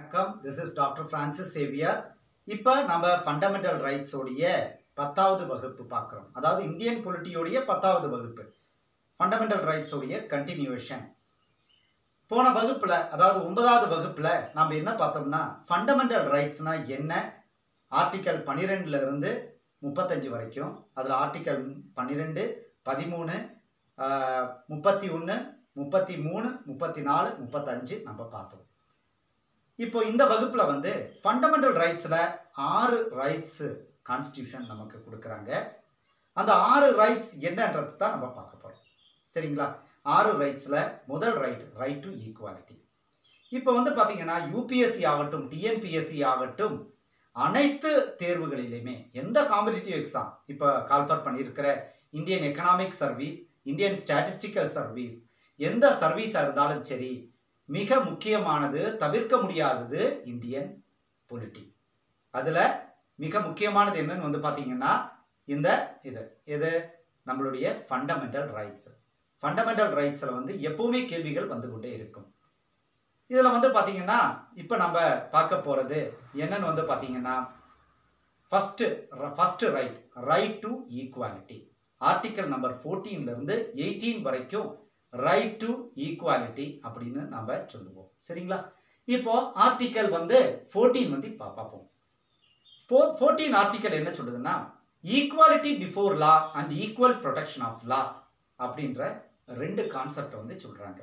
வணக்கம் this is doctor Francis Xavier இப்போ நம்ம ஃபண்டமெண்டல் ரைட்ஸ் உடைய பத்தாவது வகுப்பு பார்க்குறோம் அதாவது இந்தியன் பொலிட்டியோடைய பத்தாவது வகுப்பு ஃபண்டமெண்டல் ரைட்ஸ் உடைய கண்டினியூஷன் போன வகுப்பில் அதாவது ஒன்பதாவது வகுப்பில் நம்ம என்ன பார்த்தோம்னா ஃபண்டமெண்டல் ரைட்ஸ்னா என்ன ஆர்டிக்கல் பன்னிரெண்டுல இருந்து முப்பத்தஞ்சு வரைக்கும் அதில் ஆர்டிக்கல் பன்னிரெண்டு பதிமூணு முப்பத்தி ஒன்று முப்பத்தி மூணு முப்பத்தி நாலு முப்பத்தஞ்சு நம்ம பார்த்தோம் இப்போ இந்த வகுப்பில் வந்து ஃபண்டமெண்டல் ரைட்ஸில் ஆறு ரைட்ஸு கான்ஸ்டியூஷன் நமக்கு கொடுக்குறாங்க அந்த ஆறு ரைட்ஸ் என்னன்றது தான் நம்ம பார்க்க போகிறோம் சரிங்களா ஆறு ரைட்ஸில் முதல் ரைட் ரைட் டு ஈக்குவாலிட்டி இப்போ வந்து பார்த்தீங்கன்னா யூபிஎஸ்சி ஆகட்டும் டிஎன்பிஎஸ்சி ஆகட்டும் அனைத்து தேர்வுகளிலுமே எந்த காம்படிட்டிவ் எக்ஸாம் இப்போ கால்ஃபர் பண்ணியிருக்கிற Indian economic service Indian statistical service எந்த சர்வீஸாக இருந்தாலும் சரி மிக முக்கியமானது தவிர்க்க முடியாதது இந்தியன் பொலிட்டி அதில் மிக முக்கியமானது என்னன்னு வந்து பார்த்தீங்கன்னா இந்த இது இது நம்மளுடைய ஃபண்டமெண்டல் ரைட்ஸ் ஃபண்டமெண்டல் ரைட்ஸில் வந்து எப்பவுமே கேள்விகள் வந்து கொண்டே இருக்கும் இதில் வந்து பார்த்தீங்கன்னா இப்போ நம்ம பார்க்க போகிறது என்னன்னு வந்து பார்த்தீங்கன்னா first first right right to equality article number ஃபோர்டீன்லேருந்து எயிட்டீன் வரைக்கும் ரைட் டு ஈக்குவாலிட்டி அப்படின்னு நம்ம சொல்லுவோம் சரிங்களா இப்போ ஆர்டிக்கல் வந்து ஃபோர்டீன் வந்து பா பார்ப்போம் ஃபோ ஃபோர்டீன் ஆர்டிக்கல் என்ன சொல்லுதுன்னா equality before law and equal protection of law அப்படின்ற ரெண்டு கான்செப்டை வந்து சொல்கிறாங்க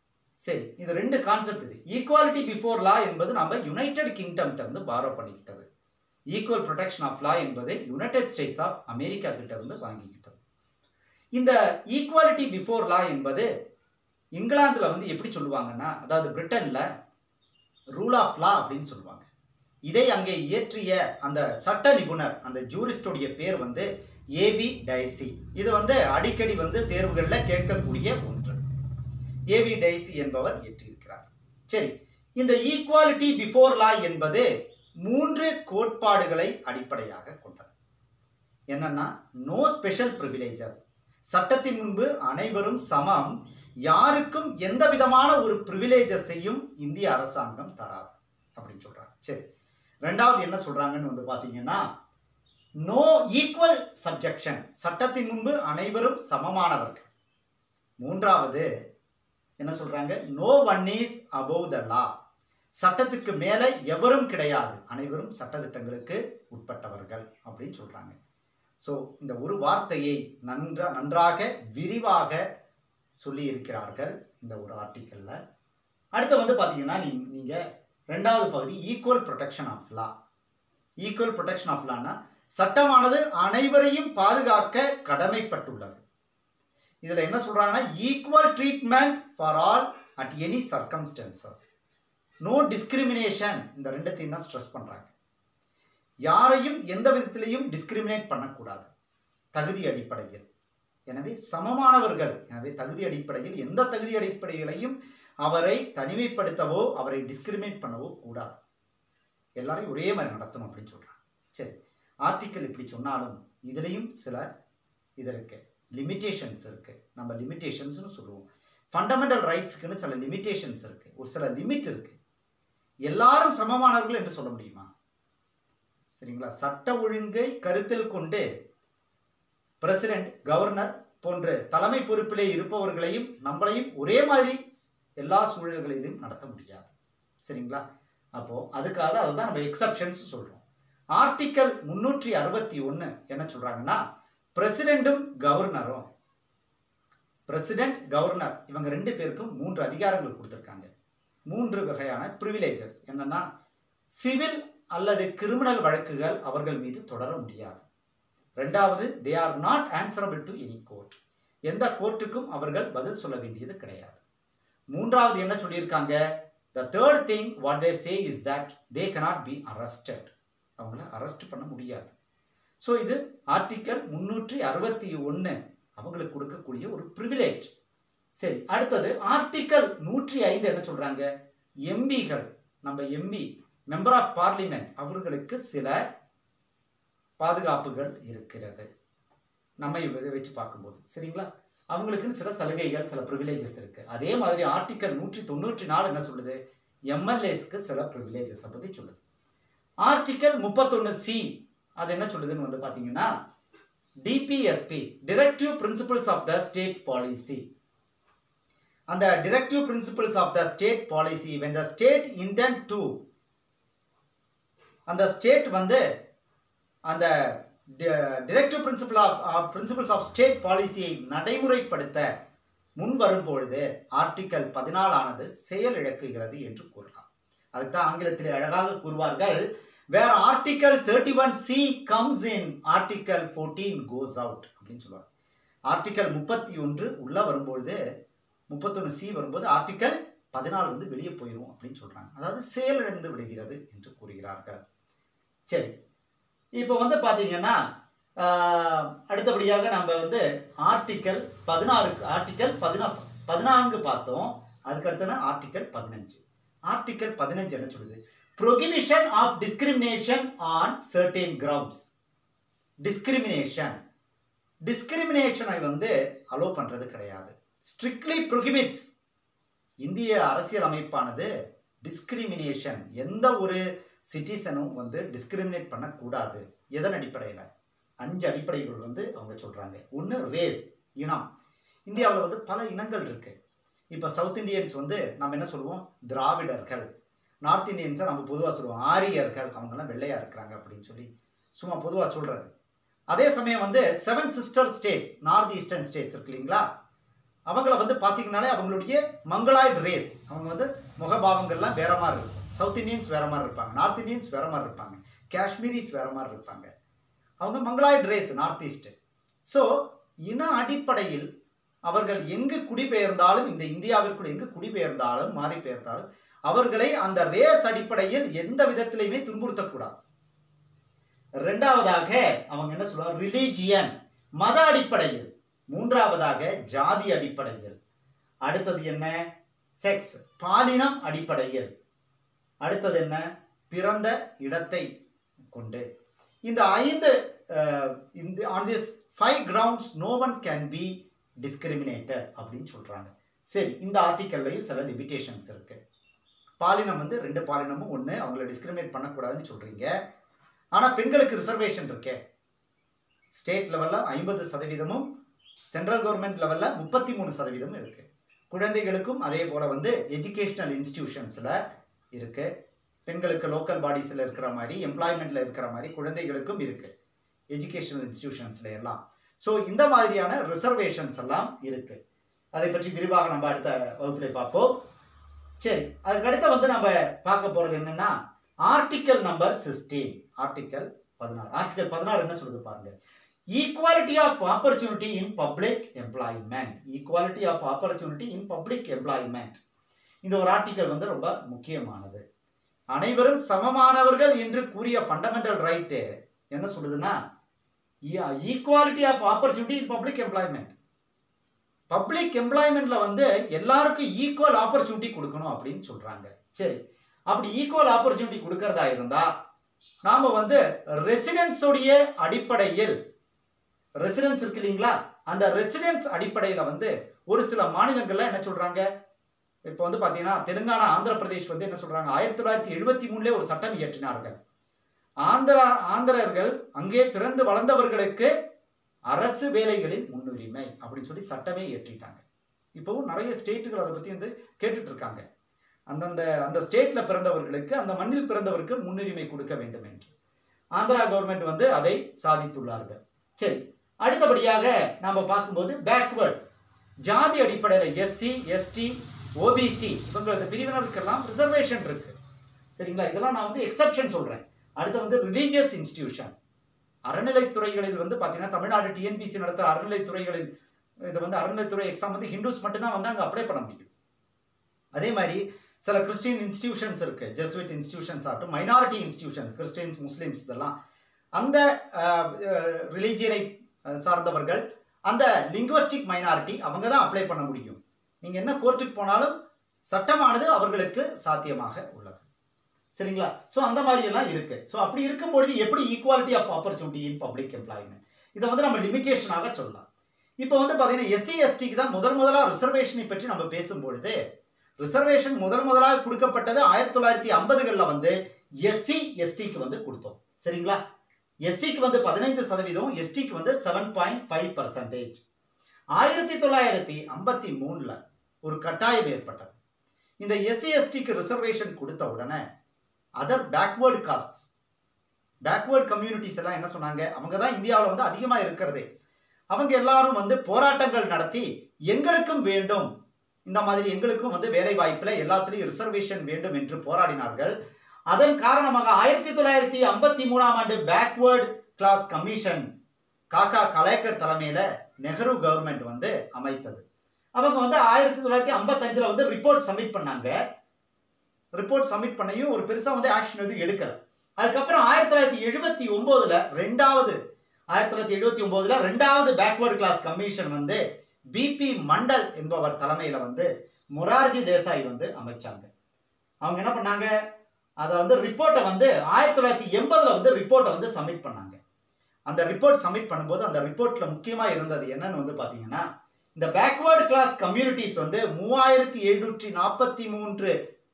சரி இது ரெண்டு கான்செப்ட் இது ஈக்குவாலிட்டி பிஃபோர் லா என்பது நம்ம யுனைடெட் கிங்டம்கிட்ட இருந்து பாரோ பண்ணிக்கிட்டது ஈக்குவல் ப்ரொடெக்ஷன் ஆஃப் லா என்பது யுனைடெட் ஸ்டேட்ஸ் ஆஃப் அமெரிக்கா கிட்ட இருந்து வாங்கிக்கிட்டது இந்த ஈக்குவாலிட்டி பிஃபோர் லா என்பது இங்கிலாந்தில் வந்து எப்படி சொல்லுவாங்கன்னா அதாவது பிரிட்டனில் ரூல் ஆஃப் லா அப்படின்னு சொல்லுவாங்க இதை அங்கே இயற்றிய அந்த சட்ட நிபுணர் அந்த ஜூரிஸ்டோடைய பேர் வந்து ஏவி டைசி இது வந்து அடிக்கடி வந்து தேர்வுகளில் கேட்கக்கூடிய ஒன்று ஏவி டைசி என்பவர் இயற்றியிருக்கிறார் சரி இந்த ஈக்குவாலிட்டி பிஃபோர் லா என்பது மூன்று கோட்பாடுகளை அடிப்படையாக கொண்டது என்னன்னா நோ ஸ்பெஷல் ப்ரிவிலேஜஸ் சட்டத்தின் முன்பு அனைவரும் சமம் யாருக்கும் எந்த விதமான ஒரு ப்ரிவிலேஜஸையும் இந்திய அரசாங்கம் தராது அப்படின்னு சொல்றாங்க சரி ரெண்டாவது என்ன சொல்றாங்கன்னு வந்து பார்த்தீங்கன்னா நோ ஈக்குவல் சப்ஜெக்ஷன் சட்டத்தின் முன்பு அனைவரும் சமமானவர்கள் மூன்றாவது என்ன சொல்றாங்க no one is above the law சட்டத்துக்கு மேலே எவரும் கிடையாது அனைவரும் சட்டத்திட்டங்களுக்கு உட்பட்டவர்கள் அப்படின்னு சொல்றாங்க ஸோ இந்த ஒரு வார்த்தையை நன்றா நன்றாக விரிவாக சொல்லி இருக்கிறார்கள் இந்த ஒரு ஆர்டிக்கல்ல அடுத்து வந்து பார்த்தீங்கன்னா நீ நீங்கள் ரெண்டாவது பகுதி equal protection of law equal protection of லானா சட்டமானது அனைவரையும் பாதுகாக்க கடமைப்பட்டுள்ளது இதில் என்ன சொல்கிறாங்கன்னா equal treatment for all at any circumstances no discrimination இந்த ரெண்டுத்தையும் தான் ஸ்ட்ரெஸ் பண்ணுறாங்க யாரையும் எந்த விதத்திலையும் டிஸ்கிரிமினேட் பண்ணக்கூடாது தகுதி அடிப்படையில் எனவே சமமானவர்கள் எனவே தகுதி அடிப்படையில் எந்த தகுதி அடிப்படைகளையும் அவரை தனிமைப்படுத்தவோ அவரை டிஸ்கிரிமினேட் பண்ணவோ கூடாது எல்லாரையும் ஒரே மாதிரி நடத்தணும் அப்படின்னு சொல்கிறாங்க சரி ஆர்டிக்கல் இப்படி சொன்னாலும் இதுலேயும் சில இது இருக்கு லிமிட்டேஷன்ஸ் இருக்கு நம்ம லிமிட்டேஷன்ஸ்னு சொல்லுவோம் ஃபண்டமெண்டல் ரைட்ஸுக்குன்னு சில லிமிட்டேஷன்ஸ் இருக்கு ஒரு சில லிமிட் இருக்கு எல்லாரும் சமமானவர்கள் என்று சொல்ல முடியுமா சரிங்களா சட்ட ஒழுங்கை கருத்தில் கொண்டு பிரசிடென்ட் கவர்னர் போன்ற தலைமை பொறுப்பிலே இருப்பவர்களையும் நம்மளையும் ஒரே மாதிரி எல்லா சூழல்களிலும் நடத்த முடியாது சரிங்களா அப்போ அதுக்காக அதுதான் நம்ம எக்ஸப்ஷன்ஸ் சொல்றோம் ஆர்டிக்கல் முன்னூற்றி அறுபத்தி ஒன்று என்ன சொல்றாங்கன்னா பிரசிடென்ட்டும் கவர்னரும் பிரசிடென்ட் கவர்னர் இவங்க ரெண்டு பேருக்கும் மூன்று அதிகாரங்கள் கொடுத்துருக்காங்க மூன்று வகையான ப்ரிவிலேஜஸ் என்னன்னா சிவில் அல்லது கிரிமினல் வழக்குகள் அவர்கள் மீது தொடர முடியாது ரெண்டாவது they are not answerable to any court எந்த கோர்ட்டுக்கும் அவர்கள் பதில் சொல்ல வேண்டியது கிடையாது மூன்றாவது என்ன சொல்லியிருக்காங்க the third thing what they say is that they cannot be arrested அவங்கள அரெஸ்ட் பண்ண முடியாது ஸோ இது ஆர்டிக்கல் முன்னூற்றி அறுபத்தி ஒன்று அவங்களுக்கு கொடுக்கக்கூடிய ஒரு ப்ரிவிலேஜ் சரி அடுத்தது ஆர்டிக்கல் நூற்றி ஐந்து என்ன சொல்றாங்க எம்பிகள் நம்ம எம்பி மெம்பர் ஆஃப் பார்லிமெண்ட் அவர்களுக்கு சில பாதுகாப்புகள் இருக்கிறது நம்ம இதை வச்சு பார்க்கும்போது சரிங்களா அவங்களுக்குன்னு சில சலுகைகள் சில ப்ரிவிலேஜஸ் இருக்கு அதே மாதிரி ஆர்டிக்கல் நூற்றி தொண்ணூற்றி நாலு என்ன சொல்லுது எம்எல்ஏஸ்க்கு சில ப்ரிவிலேஜஸை பற்றி சொல்லுது ஆர்டிக்கல் முப்பத்தொன்று சி அது என்ன சொல்லுதுன்னு வந்து பார்த்தீங்கன்னா DPSP directive principles of the state policy அந்த directive principles of the state policy when the state intend to அந்த ஸ்டேட் வந்து அந்த directive principle of principles of state பாலிசியை நடைமுறைப்படுத்த முன் வரும்பொழுது ஆர்டிக்கல் பதினாலானது செயலிழக்குகிறது என்று கூறலாம் அதுதான் ஆங்கிலத்தில் அழகாக கூறுவார்கள் where article thirty one C comes in article fourteen goes out அப்படின்னு சொல்லுவாங்க ஆர்டிக்கல் முப்பத்தி ஒன்று உள்ள வரும்பொழுது முப்பத்தொன்று சி வரும்போது ஆர்டிக்கல் பதினாலு வந்து வெளியே போயிடும் அப்படின்னு சொல்றாங்க அதாவது செயலிழந்து விடுகிறது என்று கூறுகிறார்கள் சரி இப்போ வந்து பார்த்தீங்கன்னா ஆஹ், அடுத்தபடியாக நம்ம வந்து ஆர்டிக்கல் பதினாறுக்கு ஆர்டிக்கல் பதினா பதினான்கு பார்த்தோம் அதுக்கு அடுத்தனா ஆர்டிக்கல் பதினஞ்சு ஆர்டிக்கல் பதினஞ்சு என்ன சொல்லுது prohibition of discrimination on certain grounds discrimination டிஸ்கிரிமினேஷனை வந்து அலோவ் பண்ணுறது கிடையாது ஸ்ட்ரிக்ட்லி ப்ரொகிபிட்ஸ் இந்திய அரசியல் அமைப்பானது டிஸ்கிரிமினேஷன் எந்த ஒரு சிட்டிசனும் வந்து டிஸ்கிரிமினேட் பண்ணக்கூடாது எதன் அடிப்படையில் அஞ்சு அடிப்படைகள் வந்து அவங்க சொல்கிறாங்க ஒன்று ரேஸ் இனம் இந்தியாவில் வந்து பல இனங்கள் இருக்கு இப்போ சவுத் இந்தியன்ஸ் வந்து நம்ம என்ன சொல்லுவோம் திராவிடர்கள் நார்த் இந்தியன்ஸை நம்ம பொதுவாக சொல்லுவோம் ஆரியர்கள் அவங்கெல்லாம் வெள்ளையாக இருக்கிறாங்க அப்படின்னு சொல்லி சும்மா பொதுவாக சொல்கிறது அதே சமயம் வந்து seven sister states north eastern states இருக்கு இல்லைங்களா அவங்கள வந்து பார்த்தீங்கனாலே அவங்களுடைய மங்களாய்டு ரேஸ் அவங்க வந்து முகபாவங்கள்லாம் வேற மாதிரி இருக்கும் சவுத் இந்தியன்ஸ் வேற மாதிரி இருப்பாங்க நார்த் இந்தியன்ஸ் வேற மாதிரி இருப்பாங்க காஷ்மீரிஸ் வேற மாதிரி இருப்பாங்க அவங்க mongoloid race north east so இன அடிப்படையில் அவர்கள் எங்கு குடிபெயர்ந்தாலும் இந்த இந்தியாவிற்குள் எங்கு குடிபெயர்ந்தாலும் மாறி பெயர்ந்தாலும் அவர்களை அந்த ரேஸ் அடிப்படையில் எந்த விதத்திலையுமே துன்புறுத்தக்கூடாது ரெண்டாவதாக அவங்க என்ன சொல்லுவாங்க ரிலீஜியன் மத அடிப்படையில் மூன்றாவதாக ஜாதி அடிப்படையில் அடுத்தது என்ன செக்ஸ் பாலினம் அடிப்படையில் அடுத்தது என்ன பிறந்த இடத்தை கொண்டு இந்த ஐந்து அஹ், இந்த on this five grounds no one can be discriminated அப்படின்னு சொல்றாங்க சரி இந்த ஆர்டிக்கல்லையும் சில லிமிட்டேஷன்ஸ் இருக்கு பாலினம் வந்து ரெண்டு பாலினமும் ஒன்று அவங்கள டிஸ்கிரிமினேட் பண்ணக்கூடாதுன்னு சொல்றீங்க ஆனால் பெண்களுக்கு ரிசர்வேஷன் இருக்கே ஸ்டேட் லெவலில் ஐம்பது சதவீதமும் சென்ட்ரல் கவர்மெண்ட் லெவலில் முப்பத்தி மூணு சதவீதம் இருக்கு குழந்தைகளுக்கும் அதே போல வந்து எஜுகேஷனல் இன்ஸ்டிடியூஷன்ஸில் இருக்கு பெண்களுக்கு லோக்கல் பாடிஸில் இருக்கிற மாதிரி எம்ப்ளாய்மெண்ட்டில் இருக்கிற மாதிரி குழந்தைகளுக்கும் இருக்கு எஜுகேஷனல் இன்ஸ்டிடியூஷன்ஸில் எல்லாம் ஸோ இந்த மாதிரியான ரிசர்வேஷன்ஸ் எல்லாம் இருக்கு அதை பற்றி விரிவாக நம்ம அடுத்த வகுப்பில் பார்ப்போம் சரி அதுக்கடுத்து வந்து நம்ம பார்க்க போறது என்னன்னா ஆர்டிக்கல் நம்பர் சிக்ஸ்டீன் ஆர்டிக்கல் பதினாறு ஆர்டிக்கல் பதினாறு என்ன சொல்லுது பாருங்க equality of opportunity in public employment equality of opportunity in public employment இந்த ஒரு ஆர்டிக்கல் வந்து ரொம்ப முக்கியமானது அனைவரும் சமமானவர்கள் என்று கூறிய ஃபண்டமெண்டல் ரைட்டு என்ன சொல்லுதுன்னா equality of opportunity in public employment public எம்ப்ளாய்மெண்ட்ல வந்து எல்லாருக்கும் ஈக்குவல் ஆப்பர்ச்சுனிட்டி கொடுக்கணும் அப்படின்னு சொல்றாங்க சரி அப்படி ஈக்குவல் ஆப்பர்ச்சுனிட்டி கொடுக்கறதா இருந்தா நாம வந்து ரெசிடென்ஸோடைய அடிப்படையில் ரெசிடென்ஸ் இருக்கு இல்லைங்களா அந்த ரெசிடென்ஸ் அடிப்படையில வந்து ஒரு சில மாநிலங்கள்ல என்ன சொல்றாங்க இப்போ வந்து பாத்தீங்கன்னா தெலுங்கானா ஆந்திர பிரதேஷ் வந்து என்ன சொல்றாங்க ஆயிரத்தி தொள்ளாயிரத்தி எழுபத்தி மூணுல ஒரு சட்டம் இயற்றினார்கள் ஆந்திரா ஆந்திரர்கள் அங்கே பிறந்து வளர்ந்தவர்களுக்கு அரசு வேலைகளில் முன்னுரிமை அப்படின்னு சொல்லி சட்டமே இயற்றிட்டாங்க இப்போவும் நிறைய ஸ்டேட்டுகள் அதை பத்தி வந்து கேட்டுட்டு இருக்காங்க அந்தந்த அந்த ஸ்டேட்ல பிறந்தவர்களுக்கு அந்த மண்ணில் பிறந்தவருக்கு முன்னுரிமை கொடுக்க வேண்டும் என்று ஆந்திரா கவர்மெண்ட் வந்து அதை சாதித்துள்ளார்கள் சரி அடுத்தபடியாக நாம பார்க்கும்போது பேக்வேர்ட் ஜாதி அடிப்படையில் எஸ்சி எஸ்டி ஓபிசி இவங்களது பிரிவினருக்கெல்லாம் ரிசர்வேஷன் இருக்கு சரிங்களா இதெல்லாம் நான் வந்து எக்ஸப்ஷன் சொல்றேன் அடுத்து வந்து ரிலீஜியஸ் இன்ஸ்டிடியூஷன் அறநிலைத்துறைகளில் வந்து பார்த்தீங்கன்னா தமிழ்நாடு டிஎன்பிசி நடத்துகிற அறநிலைத்துறைகளில் இது வந்து அறநிலைத்துறை எக்ஸாம் வந்து ஹிந்துஸ் மட்டும்தான் வந்து அங்கே அப்ளை பண்ண முடியும் அதே மாதிரி சில கிறிஸ்டியன் இன்ஸ்டிடியூஷன்ஸ் இருக்கு ஜெஸ்விட் இன்ஸ்டிடியூஷன்ஸ் ஆகட்டும் மைனாரிட்டி இன்ஸ்டிடியூஷன்ஸ் கிறிஸ்டியன்ஸ் முஸ்லிம்ஸ் இதெல்லாம் அந்த ரிலீஜியனை சார்ந்தவர்கள் அந்த லிங்குவஸ்டிக் மைனாரிட்டி அவங்க தான் அப்ளை பண்ண முடியும் நீங்கள் என்ன கோர்ட்டுக்கு போனாலும் சட்டமானது அவர்களுக்கு சாத்தியமாக உள்ளது சரிங்களா ஸோ அந்த மாதிரி எல்லாம் இருக்கு ஸோ அப்படி இருக்கும்பொழுது எப்படி equality of opportunity in public employment இதை வந்து நம்ம லிமிட்டேஷனாக சொல்லலாம் இப்போ வந்து பார்த்தீங்கன்னா எஸ்சி எஸ்டிக்கு தான் முதல் முதலாக ரிசர்வேஷனை பற்றி நம்ம பேசும்பொழுது ரிசர்வேஷன் முதல் முதலாக கொடுக்கப்பட்டது ஆயிரத்தி தொள்ளாயிரத்தி ஐம்பதுகளில் வந்து எஸ்சி எஸ்டிக்கு வந்து கொடுத்தோம் சரிங்களா எஸ்சிக்கு வந்து பதினைந்து சதவீதம் எஸ்டிக்கு வந்து செவன் பாயிண்ட் ஃபைவ் பர்சன்டேஜ் ஆயிரத்தி தொள்ளாயிரத்தி ஐம்பத்தி மூணில் ஒரு கட்டாயம் ஏற்பட்டது இந்த எஸ்சி எஸ்டிக்கு ரிசர்வேஷன் கொடுத்த உடனே other backward caste backward communities எல்லாம் என்ன சொன்னாங்க அவங்க தான் இந்தியாவில் வந்து அதிகமாக இருக்கிறதே அவங்க எல்லாரும் வந்து போராட்டங்கள் நடத்தி எங்களுக்கும் வேண்டும் இந்த மாதிரி எங்களுக்கும் வந்து வேலை வாய்ப்பில் எல்லாத்துலேயும் ரிசர்வேஷன் வேண்டும் என்று போராடினார்கள் அதன் காரணமாக ஆயிரத்தி தொள்ளாயிரத்தி ஐம்பத்தி மூணாம் ஆண்டு பேக்வேர்டு கிளாஸ் கமிஷன் காக்கா கலேக்கர் தலைமையில் நெஹ்ரு கவர்மெண்ட் வந்து அமைத்தது அவங்க வந்து ஆயிரத்தி தொள்ளாயிரத்தி ஐம்பத்தஞ்சில் வந்து ரிப்போர்ட் சப்மிட் பண்ணாங்க ரிப்போர்ட் சப்மிட் பண்ணியும் ஒரு பெருசாக வந்து ஆக்ஷன் எதுவும் எடுக்கலை அதுக்கப்புறம் ஆயிரத்தி தொள்ளாயிரத்தி எழுபத்தி ஒம்போதுல ரெண்டாவது ஆயிரத்தி தொள்ளாயிரத்தி எழுபத்தி ஒம்போதுல ரெண்டாவது பேக்வேர்டு கிளாஸ் கமிஷன் வந்து பிபி மண்டல் என்பவர் தலைமையில் வந்து மொரார்ஜி தேசாய் வந்து அமைச்சாங்க அவங்க என்ன பண்ணாங்க அதை வந்து ரிப்போர்ட்டை வந்து ஆயிரத்தி தொள்ளாயிரத்தி எண்பதுல வந்து ரிப்போர்ட்டை வந்து சப்மிட் பண்ணாங்க அந்த ரிப்போர்ட் சப்மிட் பண்ணும்போது அந்த ரிப்போர்ட்ல முக்கியமாக இருந்தது என்னன்னு வந்து பார்த்தீங்கன்னா இந்த பேக்வேர்டு கிளாஸ் கம்யூனிட்டிஸ் வந்து மூவாயிரத்தி எழுநூற்றி நாற்பத்தி மூன்று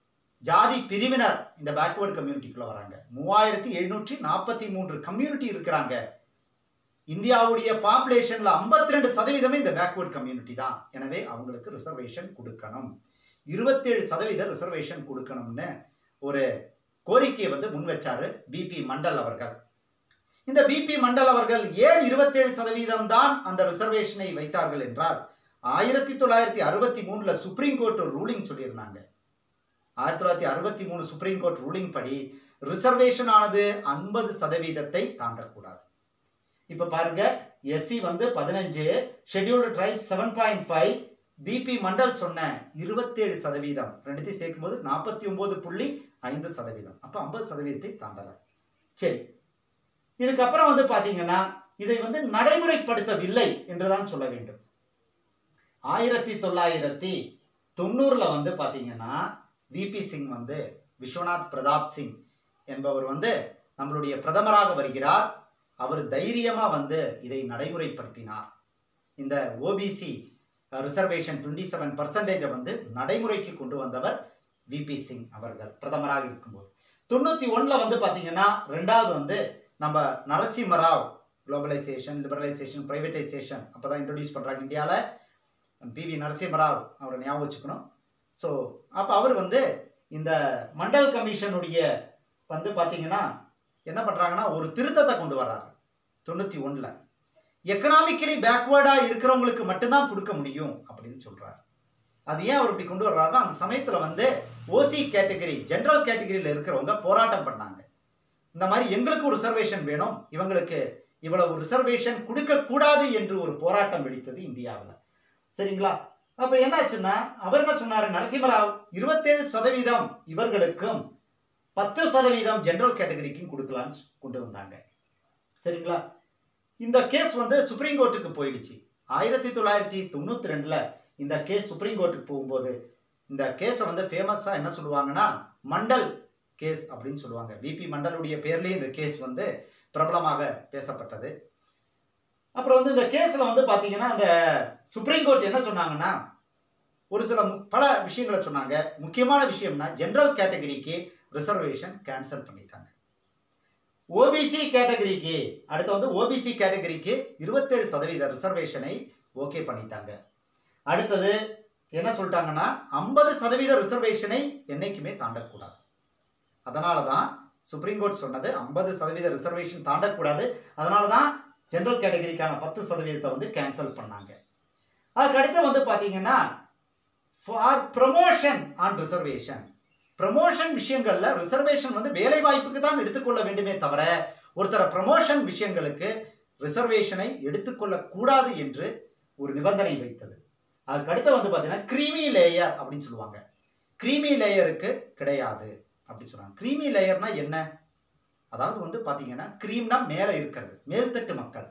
ஜாதி பிரிவினர் இந்த பேக்வேர்டு கம்யூனிட்டிக்குள்ள வராங்க மூவாயிரத்தி எழுநூற்றி நாற்பத்தி மூன்று கம்யூனிட்டி இருக்கிறாங்க இந்தியாவுடைய பாப்புலேஷன்ல ஐம்பத்தி ரெண்டு சதவீதமே இந்த பேக்வேர்டு கம்யூனிட்டி தான் எனவே அவங்களுக்கு ரிசர்வேஷன் கொடுக்கணும் இருபத்தேழு சதவீத ரிசர்வேஷன் கொடுக்கணும்னு ஒரு கோரிக்கையை வந்து முன் வச்சாரு பிபி மண்டல் அவர்கள் இந்த பிபி மண்டல் அவர்கள் ஏன் இருபத்தேழு சதவீதம் தான் அந்த ரிசர்வேஷனை வைத்தார்கள் என்றால் ஆயிரத்தி தொள்ளாயிரத்தி அறுபத்தி மூணுல சுப்ரீம் கோர்ட் ஒரு ரூலிங் சொல்லியிருந்தாங்க ஆயிரத்தி தொள்ளாயிரத்தி அறுபத்தி மூணு சுப்ரீம் கோர்ட் ரூலிங் படி ரிசர்வேஷன் ஆனது ஐம்பது சதவீதத்தை தாண்டக்கூடாது இப்போ பாருங்க எஸ்சி வந்து பதினஞ்சு scheduled tribe seven point five BP Mandal சொன்ன இருபத்தேழு சதவீதம் ரெண்டுத்தையும் சேர்க்கும்போது நாற்பத்தி ஒன்பது புள்ளி ஐந்து சதவீதம் அப்போ ஐம்பது சதவீதத்தை தாண்டலை சரி இதுக்கப்புறம் வந்து பார்த்தீங்கன்னா இதை வந்து நடைமுறைப்படுத்தவில்லை என்றுதான் சொல்ல வேண்டும் ஆயிரத்தி தொள்ளாயிரத்தி தொண்ணூறில் வந்து பார்த்தீங்கன்னா விபி சிங் வந்து விஸ்வநாத் பிரதாப் சிங் என்பவர் வந்து நம்மளுடைய பிரதமராக வருகிறார் அவர் தைரியமாக வந்து இதை நடைமுறைப்படுத்தினார் இந்த ஓபிசி ரிசர்வேஷன் டுவெண்ட்டி செவன் பர்சன்டேஜை வந்து நடைமுறைக்கு கொண்டு வந்தவர் விபி சிங் அவர்கள் பிரதமராக இருக்கும்போது தொண்ணூற்றி ஒன்றில் வந்து பார்த்தீங்கன்னா ரெண்டாவது வந்து நம்ம நரசிம்மராவ் குளோபலைசேஷன் லிபரலைசேஷன் ப்ரைவேட்டைசேஷன் அப்போ தான் இன்ட்ரடியூஸ் பண்ணுறாங்க இந்தியாவில் பிவி நரசிம்மராவ் அவரை ஞாபகம் வச்சுக்கணும் ஸோ அப்போ அவர் வந்து இந்த மண்டல் கமிஷனுடைய வந்து பார்த்தீங்கன்னா என்ன பண்ணுறாங்கன்னா ஒரு திருத்தத்தை கொண்டு வர்றாரு தொண்ணூற்றி ஒன்றில் எக்கனாமிக்கலி பேக்வேர்டாக இருக்கிறவங்களுக்கு மட்டும்தான் கொடுக்க முடியும் அப்படின்னு சொல்கிறார் அது ஏன் அவர் இப்படி கொண்டு வர்றாருன்னா அந்த சமயத்தில் வந்து ஓசி கேட்டகரி ஜென்ரல் கேட்டகரியில் இருக்கிறவங்க போராட்டம் பண்ணாங்க இந்த மாதிரி எங்களுக்கு ஒரு ரிசர்வேஷன் வேணும் இவங்களுக்கு இவ்வளவு ரிசர்வேஷன் கொடுக்கக்கூடாது என்று ஒரு போராட்டம் வெடித்தது இந்தியாவில் சரிங்களா அப்போ என்னாச்சுன்னா அவர் என்ன சொன்னார் நரசிம்மராவ் இருபத்தேழு சதவீதம் இவர்களுக்கும் பத்து சதவீதம் ஜென்ரல் கேட்டகரிக்கும் கொடுக்கலான்னு கொண்டு வந்தாங்க சரிங்களா இந்த கேஸ் வந்து சுப்ரீம் கோர்ட்டுக்கு போயிடுச்சு ஆயிரத்தி தொள்ளாயிரத்தி தொண்ணூற்றி ரெண்டில் இந்த கேஸ் சுப்ரீம் கோர்ட்டுக்கு போகும்போது இந்த கேஸை வந்து ஃபேமஸாக என்ன சொல்லுவாங்கன்னா மண்டல் கேஸ் அப்படின்னு சொல்லுவாங்க பிபி மண்டலுடைய பேர்லேயே இந்த கேஸ் வந்து பிரபலமாக பேசப்பட்டது அப்புறம் வந்து இந்த கேஸில் வந்து பார்த்தீங்கன்னா இந்த சுப்ரீம் கோர்ட் என்ன சொன்னாங்கன்னா ஒரு சில மு- பல விஷயங்களை சொன்னாங்க முக்கியமான விஷயம்னா ஜென்ரல் கேட்டகரிக்கு ரிசர்வேஷன் கேன்சல் பண்ணிட்டாங்க ஓபிசி கேட்டகரிக்கு அடுத்து வந்து ஓபிசி கேட்டகரிக்கு இருபத்தேழு சதவீத ரிசர்வேஷனை ஓகே பண்ணிட்டாங்க அடுத்தது என்ன சொல்லிட்டாங்கன்னா ஐம்பது சதவீத ரிசர்வேஷனை என்னைக்குமே தாண்டக்கூடாது அதனால தான் சுப்ரீம் கோர்ட் சொன்னது ஐம்பது சதவீத ரிசர்வேஷன் தாண்டக்கூடாது அதனால தான் ஜென்ரல் கேட்டகரிக்கான பத்து சதவீதத்தை வந்து கேன்சல் பண்ணாங்க அதுக்கு அடுத்து வந்து பார்த்தீங்கன்னா for promotion on reservation promotion விஷயங்கள்ல ரிசர்வேஷன் வந்து வேலை வாய்ப்புக்கு தான் எடுத்துக்கொள்ள வேண்டுமே தவிர ஒருத்தர ப்ரமோஷன் விஷயங்களுக்கு ரிசர்வேஷனை எடுத்துக்கொள்ள கூடாது என்று ஒரு நிபந்தனை வைத்தது அதுக்கு அடுத்து வந்து பார்த்தீங்கன்னா க்ரீமி லேயர் அப்படின்னு சொல்லுவாங்க க்ரீமி லேயருக்கு கிடையாது அப்படி சொல்றாங்க க்ரீமி லேயர்னா என்ன அதாவது வந்து பார்த்தீங்கன்னா க்ரீம்னா மேலே இருக்கிறது மேல்தட்டு மக்கள்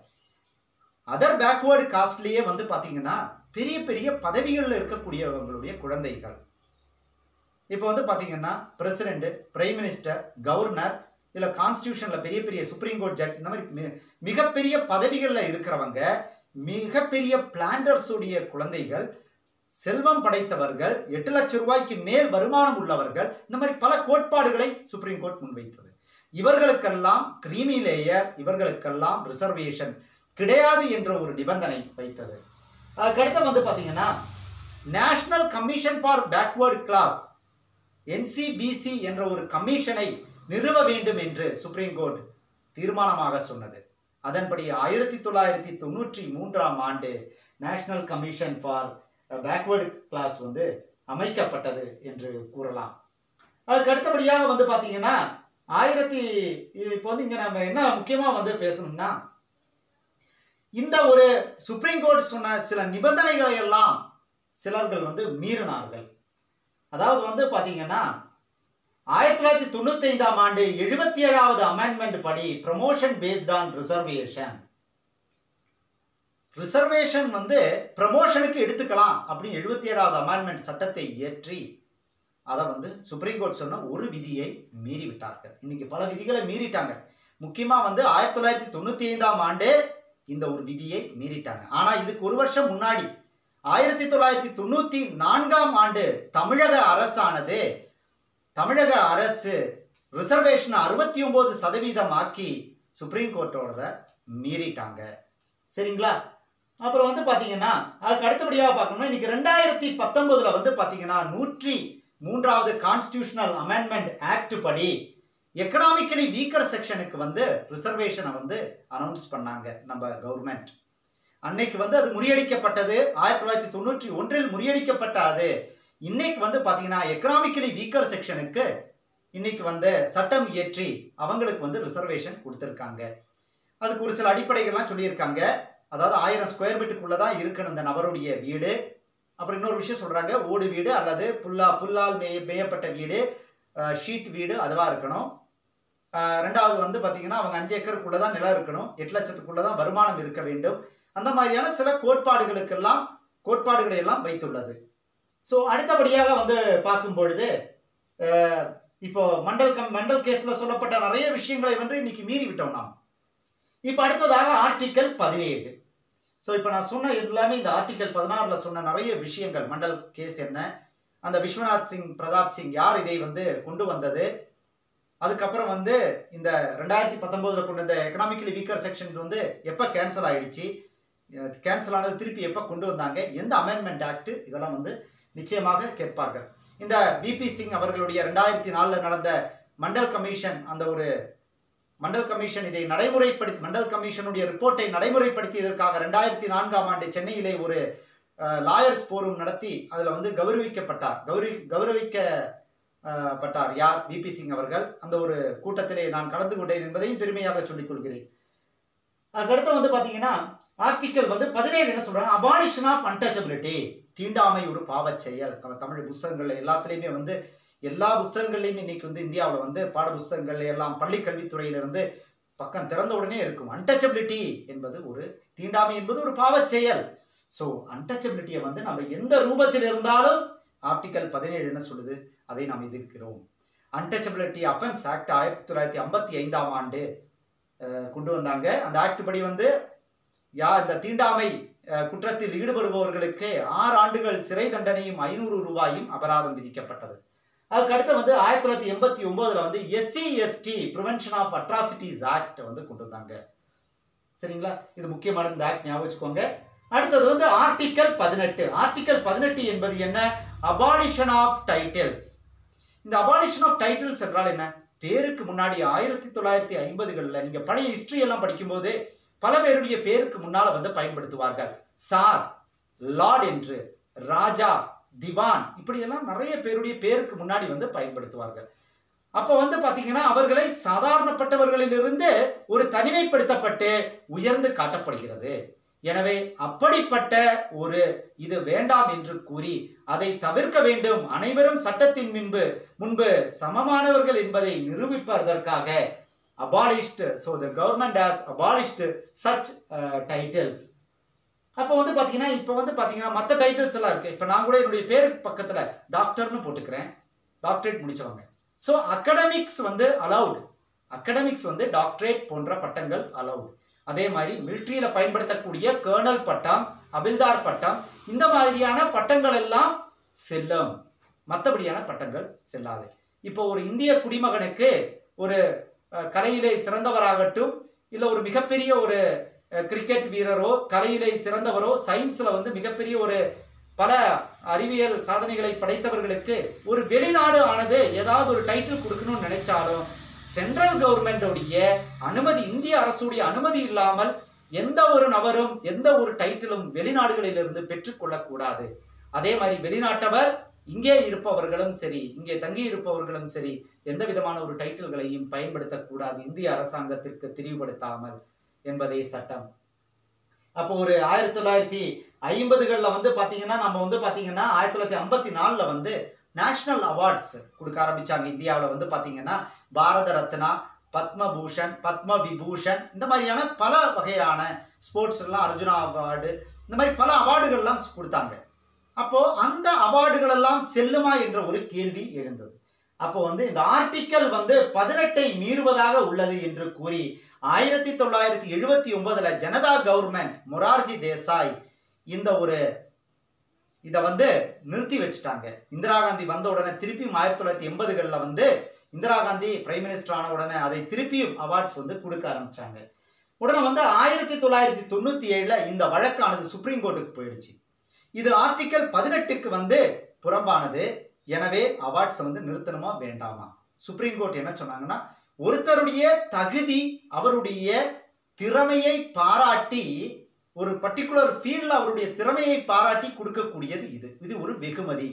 அதர் பேக்வேர்டு காஸ்ட்லேயே வந்து பார்த்தீங்கன்னா பெரிய பெரிய பதவிகளில் இருக்கக்கூடியவங்களுடைய குழந்தைகள் இப்போ வந்து பார்த்தீங்கன்னா பிரசிடென்ட் பிரைம் மினிஸ்டர் கவர்னர் இல்லை கான்ஸ்டியூஷனில் பெரிய பெரிய சுப்ரீம் கோர்ட் ஜட்ஜ் இந்த மாதிரி மி- மிகப்பெரிய பதவிகளில் இருக்கிறவங்க மிகப்பெரிய பிளான்டர்ஸுடைய குழந்தைகள் செல்வம் படைத்தவர்கள் எட்டு லட்சம் ரூபாய்க்கு மேல் வருமானம் உள்ளவர்கள் இந்த மாதிரி பல கோட்பாடுகளை சுப்ரீம் கோர்ட் முன்வைத்தது இவர்களுக்கெல்லாம் கிரீமி லேயர் இவர்களுக்கெல்லாம் ரிசர்வேஷன் கிடையாது என்ற ஒரு நிபந்தனை வைத்தது அதுக்கடுத்து வந்து பார்த்தீங்கன்னா national commission for backward class NCBC என்ற ஒரு கமிஷனை நிறுவ வேண்டும் என்று சுப்ரீம் கோர்ட் தீர்மானமாக சொன்னது அதன்படி ஆயிரத்தி தொள்ளாயிரத்தி தொண்ணூற்றி மூன்றாம் ஆண்டு national commission for backward class வந்து அமைக்கப்பட்டது என்று கூறலாம் அதுக்கு அடுத்தபடியாக வந்து பார்த்தீங்கன்னா ஆயிரத்தி இப்போ வந்து இங்கே நம்ம என்ன முக்கியமாக வந்து பேசணும்னா இந்த ஒரு சுப்ரீம் கோர்ட் சொன்ன சில நிபந்தனைகளை எல்லாம் சிலர்கள் வந்து மீறினார்கள் அதாவது வந்து பார்த்தீங்கன்னா ஆயிரத்தி தொள்ளாயிரத்தி தொண்ணூத்தி ஐந்தாம் ஆண்டு எழுபத்தி ஏழாவது அமெண்ட்மெண்ட் படி promotion based on reservation reservation வந்து ப்ரமோஷனுக்கு எடுத்துக்கலாம் அப்படின்னு எழுபத்தி ஏழாவது அமெண்ட்மெண்ட் சட்டத்தை இயற்றி அதை வந்து சுப்ரீம் கோர்ட் சொன்ன ஒரு விதியை மீறி விட்டார்கள் இன்னைக்கு பல விதிகளை மீறிட்டாங்க முக்கியமாக வந்து ஆயிரத்தி தொள்ளாயிரத்தி தொண்ணூற்றி ஐந்தாம் ஆண்டு இந்த ஒரு விதியை மீறிட்டாங்க ஆனால் இதுக்கு ஒரு வருஷம் முன்னாடி ஆயிரத்தி தொள்ளாயிரத்தி தொண்ணூற்றி நான்காம் ஆண்டு தமிழக அரசானது தமிழக அரசு ரிசர்வேஷனை அறுபத்தி ஒன்பது சதவீதம் ஆக்கி சுப்ரீம் கோர்ட்டோட மீறிட்டாங்க சரிங்களா அப்புறம் வந்து பார்த்தீங்கன்னா அதுக்கு அடுத்தபடியாக பார்க்கணும்னா இன்னைக்கு ரெண்டாயிரத்தி பத்தொன்பதுல வந்து பார்த்தீங்கன்னா நூற்றி மூன்றாவது கான்ஸ்டியூஷனல் அமெண்ட்மெண்ட் ஆக்ட் படி எக்கனாமிக்கலி வீக்கர் செக்ஷனுக்கு வந்து ரிசர்வேஷனை வந்து அனௌன்ஸ் பண்ணாங்க நம்ம கவர்மெண்ட் அன்னைக்கு வந்து அது முறியடிக்கப்பட்டது ஆயிரத்தி தொள்ளாயிரத்தி தொண்ணூற்றி ஒன்றில் முறியடிக்கப்பட்ட அது இன்னைக்கு வந்து பார்த்தீங்கன்னா எக்கனாமிக்கலி வீக்கர் செக்ஷனுக்கு இன்னைக்கு வந்து சட்டம் இயற்றி அவங்களுக்கு வந்து ரிசர்வேஷன் கொடுத்துருக்காங்க அதுக்கு ஒரு சில அடிப்படைகள்லாம் சொல்லியிருக்காங்க அதாவது ஆயிரம் ஸ்கொயர் ஃபீட்டுக்குள்ளே தான் இருக்கணும் இந்த நபருடைய வீடு அப்புறம் இன்னொரு விஷயம் சொல்கிறாங்க ஓடு வீடு அல்லது புல்லா புல்லால் மேய மேயப்பட்ட வீடு ஷீட் வீடு அதுவாக இருக்கணும் அஹ் ரெண்டாவது வந்து பார்த்தீங்கன்னா அவங்க அஞ்சு ஏக்கருக்குள்ளே தான் நிலம் இருக்கணும் எட்டு லட்சத்துக்குள்ளே தான் வருமானம் இருக்க வேண்டும் அந்த மாதிரியான சில கோட்பாடுகளுக்கெல்லாம் கோட்பாடுகளை எல்லாம் வைத்துள்ளது ஸோ அடுத்தபடியாக வந்து பார்க்கும் பொழுது அஹ் இப்போ மண்டல் கம் மண்டல் கேஸில் சொல்லப்பட்ட நிறைய விஷயங்களை வந்து இன்னைக்கு மீறி விட்டோம் நாம் இப்போ அடுத்ததாக ஆர்டிக்கல் பதினேழு ஸோ இப்போ நான் சொன்ன எல்லாமே இந்த ஆர்டிக்கல் பதினாறில் சொன்ன நிறைய விஷயங்கள் மண்டல் கேஸ் என்ன அந்த விஸ்வநாத் சிங் பிரதாப் சிங் யார் இதை வந்து கொண்டு வந்தது அதுக்கப்புறம் வந்து இந்த ரெண்டாயிரத்தி பத்தொம்போதில் கொண்டு வந்த எக்கனாமிக்கலி வீக்கர் செக்ஷன் வந்து எப்போ கேன்சல் ஆயிடுச்சு கேன்சல் ஆனது திருப்பி எப்போ கொண்டு வந்தாங்க எந்த அமெண்ட்மெண்ட் ஆக்ட் இதெல்லாம் வந்து நிச்சயமாக கேட்பார்கள் இந்த பிபி சிங் அவர்களுடைய ரெண்டாயிரத்தி நாலில் நடந்த மண்டல் கமிஷன் அந்த ஒரு மண்டல் கமிஷன் இதை நடைமுறைப்படுத்தி மண்டல் கமிஷனுடைய ரிப்போர்ட்டை நடைமுறைப்படுத்தியதற்காக ரெண்டாயிரத்தி நான்காம் ஆண்டு சென்னையிலே ஒரு லாயர்ஸ் ஃபோரம் நடத்தி அதில் வந்து கௌரவிக்கப்பட்டார் கௌரவி கௌரவிக்க அஹ், பட்டார் யார் விபி சிங் அவர்கள் அந்த ஒரு கூட்டத்திலே நான் கலந்து கொண்டேன் என்பதையும் பெருமையாக சொல்லிக் கொள்கிறேன் அதுக்கடுத்து வந்து பார்த்தீங்கன்னா ஆர்டிக்கல் வந்து பதினேழு என்ன சொல்றாங்க அபாலிஷன் ஆஃப் அன்டச்சபிலிட்டி தீண்டாமை ஒரு பாவச் செயல் நம்ம தமிழ் புஸ்தகங்கள்ல எல்லாத்துலேயுமே வந்து எல்லா புஸ்தகங்கள்லையுமே இன்னைக்கு வந்து இந்தியாவில் வந்து பாட புஸ்தகங்கள்ல எல்லாம் பள்ளி கல்வித்துறையிலிருந்து பக்கம் திறந்த உடனே இருக்கும் அன்டச்சபிலிட்டி என்பது ஒரு தீண்டாமை என்பது ஒரு பாவச் செயல் ஸோ அன்டச்சபிலிட்டியை வந்து நம்ம எந்த ரூபத்தில் இருந்தாலும் ஆர்டிக்கல் பதினேழு என்ன சொல்லுது அதை நாம் எதிர்க்கிறோம் அன்டச்சபிலிட்டி அஃபென்ஸ் ஆக்ட் ஆயிரத்தி தொள்ளாயிரத்தி ஐம்பத்தி ஐந்தாம் ஆண்டு அஹ், கொண்டு வந்தாங்க அந்த ஆக்ட் படி வந்து யா இந்த தீண்டாமை அஹ், குற்றத்தில் ஈடுபடுபவர்களுக்கு ஆறு ஆண்டுகள் சிறை தண்டனையும் ஐநூறு ரூபாயும் அபராதம் விதிக்கப்பட்டது அதுக்கு அடுத்து வந்து ஆயிரத்தி தொள்ளாயிரத்தி எண்பத்தி ஒன்பதுல வந்து SC ST prevention of atrocities act வந்து கொண்டு வந்தாங்க சரிங்களா இது முக்கியமான இந்த ஆக்ட் ஞாபகம் வச்சுக்கோங்க அடுத்தது வந்து ஆர்டிக்கல் பதினெட்டு ஆர்டிக்கல் பதினெட்டு என்பது என்ன அபாலிஷன் ஆஃப் டைட்டில்ஸ் இந்த அபாலிஷன் ஆஃப் டைட்டில்ஸ் என்றால் என்ன பேருக்கு முன்னாடி ஆயிரத்தி தொள்ளாயிரத்தி ஐம்பதுகளில் நீங்கள் பழைய ஹிஸ்டரி எல்லாம் படிக்கும்போது பல பேருடைய பேருக்கு முன்னால வந்து பயன்படுத்துவார்கள் சார் லார்ட் என்று ராஜா திவான் இப்படியெல்லாம் நிறைய பேருடைய பேருக்கு முன்னாடி வந்து பயன்படுத்துவார்கள் அப்போ வந்து பார்த்தீங்கன்னா அவர்களை சாதாரணப்பட்டவர்களிலிருந்து ஒரு தனிமைப்படுத்தப்பட்டு உயர்ந்து காட்டப்படுகிறது எனவே அப்படிப்பட்ட ஒரு இது வேண்டாம் என்று கூறி அதை தவிர்க்க வேண்டும் அனைவரும் சட்டத்தின் முன்பு முன்பு சமமானவர்கள் என்பதை நிரூபிப்பதற்காக abolished so the government has abolished such titles அப்போ வந்து பார்த்தீங்கன்னா இப்போ வந்து பார்த்தீங்கன்னா மற்ற டைட்டில்ஸ் எல்லாம் இருக்கு இப்போ நான் கூட என்னுடைய பேருக்கு பக்கத்தில் டாக்டர்னு போட்டுக்கிறேன் டாக்டரேட் முடிச்சவங்க ஸோ அகடமிக்ஸ் வந்து அலவுட் அகடமிக்ஸ் வந்து டாக்டரேட் போன்ற பட்டங்கள் அலவுட் அதே மாதிரி மிலிட்ரியில் பயன்படுத்தக்கூடிய கேர்னல் பட்டம் அபில்தார் பட்டம் இந்த மாதிரியான பட்டங்கள் எல்லாம் செல்லும் மற்றபடியான பட்டங்கள் செல்லாது இப்போ ஒரு இந்திய குடிமகனுக்கு ஒரு அஹ், கலையிலே சிறந்தவராகட்டும் இல்லை ஒரு மிகப்பெரிய ஒரு அஹ், கிரிக்கெட் வீரரோ கலையிலே சிறந்தவரோ சயின்ஸில் வந்து மிகப்பெரிய ஒரு பல அறிவியல் சாதனைகளை படைத்தவர்களுக்கு ஒரு வெளிநாடு ஆனது ஏதாவது ஒரு டைட்டில் கொடுக்கணும்னு நினைச்சாலும் சென்ட்ரல் கவர்மெண்டோடைய அனுமதி இந்திய அரசுடைய அனுமதி இல்லாமல் எந்த ஒரு நபரும் எந்த ஒரு டைட்டிலும் வெளிநாடுகளிலிருந்து பெற்றுக்கொள்ளக்கூடாது அதே மாதிரி வெளிநாட்டவர் இங்கே இருப்பவர்களும் சரி இங்கே தங்கி இருப்பவர்களும் சரி எந்த விதமான ஒரு டைட்டில்களையும் பயன்படுத்தக்கூடாது இந்திய அரசாங்கத்திற்கு திரிவுபடுத்தாமல் என்பதே சட்டம் அப்போ ஒரு ஆயிரத்தி தொள்ளாயிரத்தி ஐம்பதுகளில் வந்து பார்த்தீங்கன்னா நம்ம வந்து பார்த்தீங்கன்னா ஆயிரத்தி தொள்ளாயிரத்தி ஐம்பத்தி நாலில் வந்து நேஷனல் அவார்ட்ஸ் கொடுக்க ஆரம்பிச்சாங்க இந்தியாவில் வந்து பார்த்தீங்கன்னா பாரத ரத்னா பத்மபூஷன் பத்ம விபூஷன் இந்த மாதிரியான பல வகையான ஸ்போர்ட்ஸ்லாம் அர்ஜுனா அவார்டு இந்த மாதிரி பல அவார்டுகள்லாம் கொடுத்தாங்க அப்போ அந்த அவார்டுகள் எல்லாம் செல்லுமா என்ற ஒரு கேள்வி எழுந்தது அப்போ வந்து இந்த ஆர்டிக்கல் வந்து பதினெட்டை மீறுவதாக உள்ளது என்று கூறி ஆயிரத்தி தொள்ளாயிரத்தி எழுபத்தி ஒன்பதுல ஜனதா கவர்மெண்ட் மொரார்ஜி தேசாய் இந்த ஒரு இதை வந்து நிறுத்தி வச்சுட்டாங்க இந்திரா காந்தி வந்த உடனே திருப்பியும் ஆயிரத்தி தொள்ளாயிரத்தி எண்பதுகளில் வந்து இந்திரா காந்தி பிரைம் மினிஸ்டர் ஆன உடனே அதை திருப்பியும் அவார்ட்ஸ் வந்து கொடுக்க ஆரம்பிச்சாங்க உடனே வந்து ஆயிரத்தி தொள்ளாயிரத்தி தொண்ணூற்றி ஏழில் இந்த வழக்கானது சுப்ரீம் கோர்ட்டுக்கு போயிடுச்சு இது ஆர்டிக்கல் பதினெட்டுக்கு வந்து புறம்பானது எனவே அவார்ட்ஸை வந்து நிறுத்தணுமா வேண்டாமா சுப்ரீம் கோர்ட் என்ன சொன்னாங்கன்னா ஒருத்தருடைய தகுதி அவருடைய திறமையை பாராட்டி ஒரு பர்டிகுலர் ஃபீல்டில் அவருடைய திறமையை பாராட்டி கொடுக்கக்கூடியது இது இது ஒரு வெகுமதி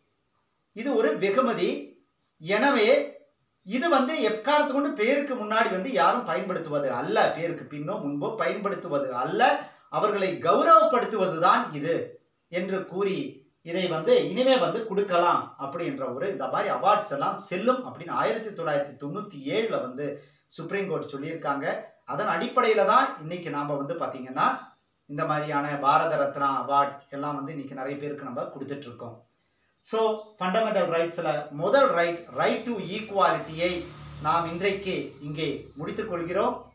இது ஒரு வெகுமதி எனவே இது வந்து எக்காரத்து கொண்டு பேருக்கு முன்னாடி வந்து யாரும் பயன்படுத்துவது அல்ல பேருக்கு பின்னோ முன்போ பயன்படுத்துவது அல்ல அவர்களை கௌரவப்படுத்துவது தான் இது என்று கூறி இதை வந்து இனிமே வந்து கொடுக்கலாம் அப்படின்ற ஒரு இந்த மாதிரி அவார்ட்ஸ் எல்லாம் செல்லும் அப்படின்னு ஆயிரத்தி தொள்ளாயிரத்தி தொண்ணூற்றி ஏழில் வந்து சுப்ரீம் கோர்ட் சொல்லியிருக்காங்க அதன் அடிப்படையில் தான் இன்னைக்கு நாம் வந்து பார்த்திங்கன்னா இந்த மாதிரியான பாரத ரத்னா அவார்ட் எல்லாம் வந்து இன்னைக்கு நிறைய பேருக்கு நம்ம கொடுத்துட்டு இருக்கோம் ஸோ ஃபண்டமெண்டல் ரைட்ஸில் முதல் ரைட் ரைட் டு ஈக்குவாலிட்டியை நாம் இன்றைக்கு இங்கே முடித்துக்கொள்கிறோம்